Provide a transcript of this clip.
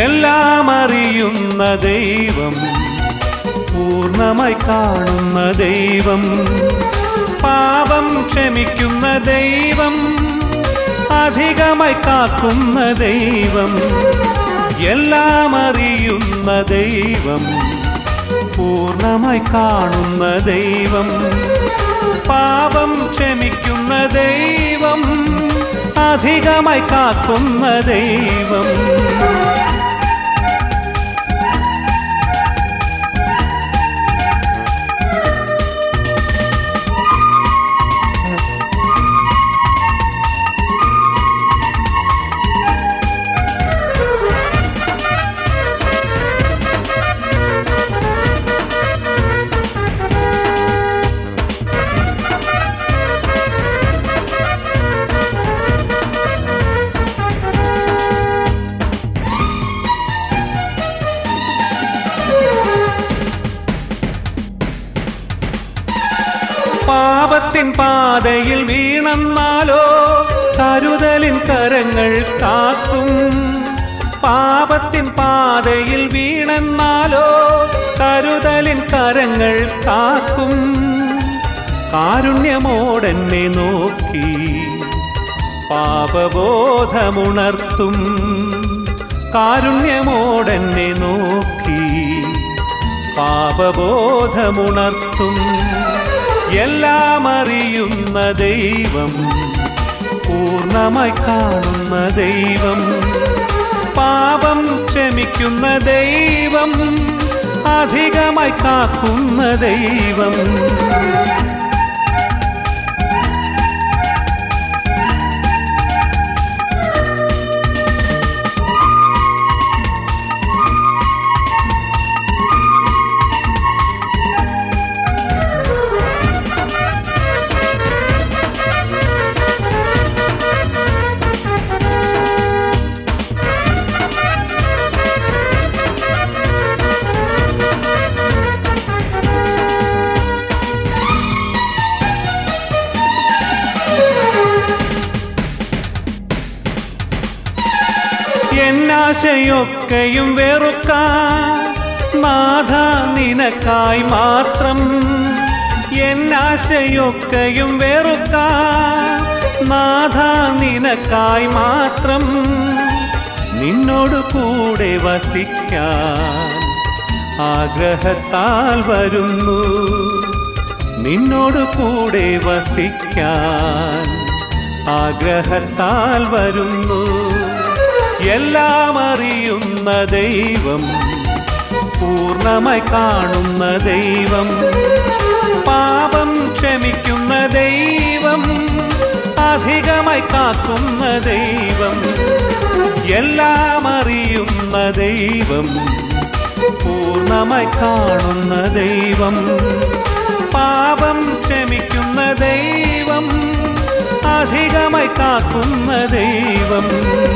എല്ലാം അറിയുന്ന ദൈവം പൂർണ്ണമായി കാണുന്ന ദൈവം പാപം ക്ഷമിക്കുന്ന ദൈവം അധികമായി കാക്കുന്ന ദൈവം എല്ലാം അറിയുന്ന ദൈവം പൂർണ്ണമായി കാണുന്ന ദൈവം പാപം ക്ഷമിക്കുന്ന ദൈവം അധികമായി കാക്കുന്ന ദൈവം പാപത്തിൻ പാതയിൽ വീണെന്നാലോ കരുതലിൻ കരങ്ങൾ കാക്കും പാപത്തിൻ പാതയിൽ വീണെന്നാലോ കരുതലിൻ കരങ്ങൾ കാക്കും കാരുണ്യമോടെന്നെ നോക്കി പാപബോധമുണർത്തും കാരുണ്യമോടെന്നെ നോക്കി പാപബോധമുണർത്തും എല്ലാം അറിയുന്ന ദൈവം പൂർണ്ണമായി കാണുന്ന ദൈവം പാപം ക്ഷമിക്കുന്ന ദൈവം അധികമായി കാക്കുന്ന ദൈവം എന്നാശയൊക്കെയും വെറുക്കാൻ നാഥ നിനക്കായി മാത്രം എന്നാശയൊക്കെയും വെറുക്കാൻ നാഥ നിനക്കായി മാത്രം നിന്നോട് കൂടെ വസിക്കാൻ ആഗ്രഹത്താൽ വരുന്നു നിന്നോട് കൂടെ വസിക്കാൻ ആഗ്രഹത്താൽ വരുന്നു എല്ലാം അറിയുന്ന ദൈവം പൂർണ്ണമായി കാണുന്ന ദൈവം പാപം ക്ഷമിക്കുന്ന ദൈവം അധികമായി കാക്കുന്ന ദൈവം എല്ലാം അറിയുന്ന ദൈവം പൂർണ്ണമായി കാണുന്ന ദൈവം പാപം ക്ഷമിക്കുന്ന ദൈവം അധികമായി കാക്കുന്ന ദൈവം